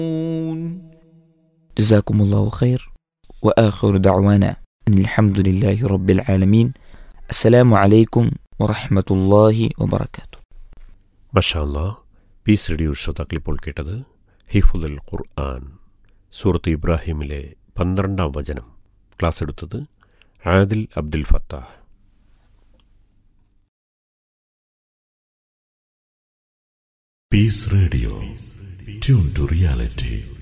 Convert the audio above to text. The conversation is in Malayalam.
جزاكم الله خير وآخر دعوانا أن الحمد لله رب العالمين السلام عليكم ورحمة الله وبركاته മഷാല്ലാ പീസ് റേഡിയോ ശ്രോതാക്കൾ ഇപ്പോൾ കേട്ടത് ഹിഫുൽ ഖുർആൻ സൂറത്ത് ഇബ്രാഹിമിലെ പന്ത്രണ്ടാം വചനം ക്ലാസ് എടുത്തത് Adil Abdul Fattah Peace Radio. Tune to reality.